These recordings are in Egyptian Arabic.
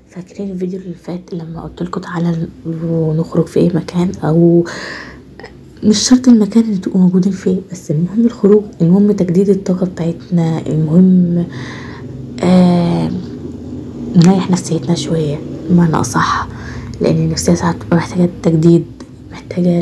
فاكرين الفيديو اللي فات لما قلتلكوا تعالى نخرج في اي مكان او مش شرط المكان اللي تبقوا موجودين فيه بس المهم الخروج المهم تجديد الطاقة بتاعتنا المهم آه نريح نفسيتنا شوية بمعنى أصح لأن النفسية ساعات بتبقى محتاجة تجديد محتاجة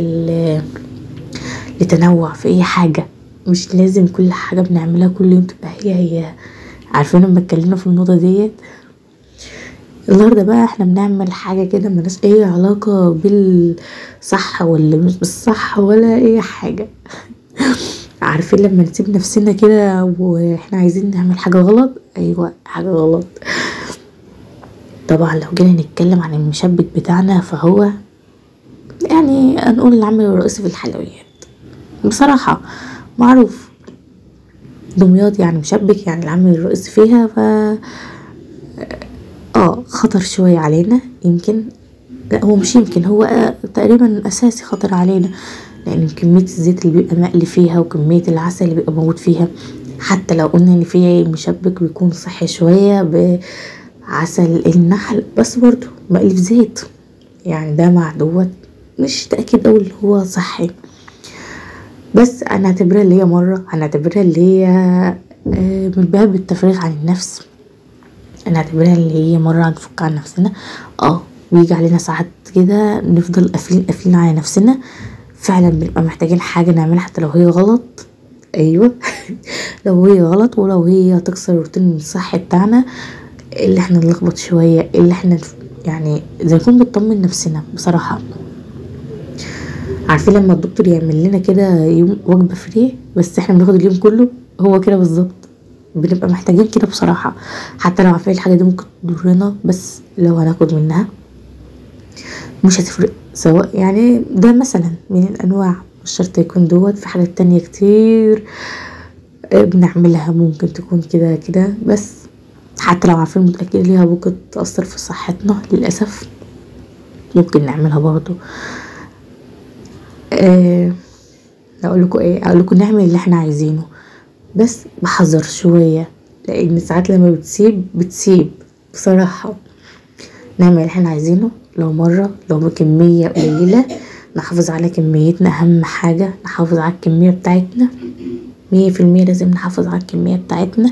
لتنوع في أي حاجة مش لازم كل حاجة بنعملها كل يوم تبقى هي هي عارفين لما اتكلمنا في النقطة ديت النهارده بقى احنا بنعمل حاجة كده ملهاش أي علاقة بالصح ولا مش بالصح ولا أي حاجة عارفين لما نسيب نفسنا كده واحنا عايزين نعمل حاجة غلط أيوة حاجة غلط طبعا لو جينا نتكلم عن المشبك بتاعنا فهو يعني هنقول العامل الرئيسي في الحلويات بصراحة معروف دمياط يعني مشبك يعني العامل الرئيسي فيها ف اه خطر شوية علينا يمكن لا هو مش يمكن هو تقريبا اساسي خطر علينا لان كمية الزيت اللي بيبقى مقلي فيها وكمية العسل اللي بيبقى موجود فيها حتى لو قلنا ان في مشبك بيكون صحي شوية بعسل النحل بس برضه مقلي في زيت يعني ده مع دوت مش تأكيد اوي اللي هو صحي بس انا اعتبرها اللي هي مرة هنعتبرها اللي هي من باب التفريغ عن النفس انا اعتبرها اللي هي مرة هنفك عن نفسنا اه ويجي علينا ساعات كده نفضل قافلين قافلين على نفسنا فعلا بنبقى محتاجين حاجة نعملها حتى لو هي غلط ايوه لو هي غلط ولو هي هتكسر الروتين الصحي بتاعنا اللي احنا نلخبط شوية اللي احنا يعني زي نكون بنطمن نفسنا بصراحة عارفين لما الدكتور يعمل لنا كده يوم وجبة فري بس احنا بناخد اليوم كله هو كده بالظبط بنبقى محتاجين كده بصراحة حتى لو عارفين الحاجة دي ممكن تضرنا بس لو هناخد منها مش هتفرق سواء يعني ده مثلا من الأنواع مش شرط يكون دوت في حاجات تانية كتير بنعملها ممكن تكون كده كده بس حتى لو عارفين متأكدين ليها ممكن تأثر في صحتنا للأسف ممكن نعملها برضو أه اقولكوا ايه اقولكوا نعمل اللي احنا عايزينه بس بحذر شوية لان ساعات لما بتسيب بتسيب بصراحة نعمل اللي احنا عايزينه لو مرة لو بكمية قليلة نحافظ على كميتنا اهم حاجة نحافظ على الكمية بتاعتنا مية في المية لازم نحافظ على الكمية بتاعتنا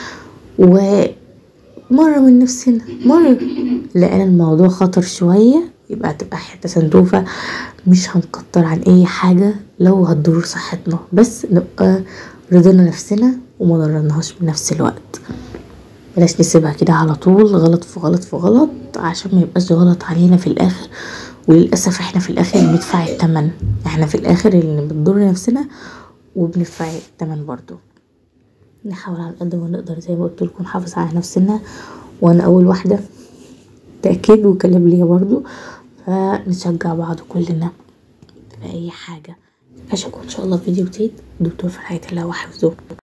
ومرة من نفسنا مرة لان الموضوع خطر شوية يبقى هتبقى حتة سندوفة مش هنكتر عن اي حاجة لو هتضر صحتنا بس نبقى رضينا نفسنا وما ضررناهاش بنفس الوقت بلاش نسيبها كده على طول غلط في غلط في غلط عشان ما يبقاش غلط علينا في الاخر وللاسف احنا في الاخر بندفع التمن احنا في الاخر اللي بنضر نفسنا وبندفع التمن برضو نحاول على قد ما نقدر زي ما قلت لكم نحافظ على نفسنا وانا اول واحده تاكيد وكلام ليا برضو فنشجع بعض كلنا في اي حاجه اشوفكم ان شاء الله في فيديو جديد دكتور في رعايه الله وحفظه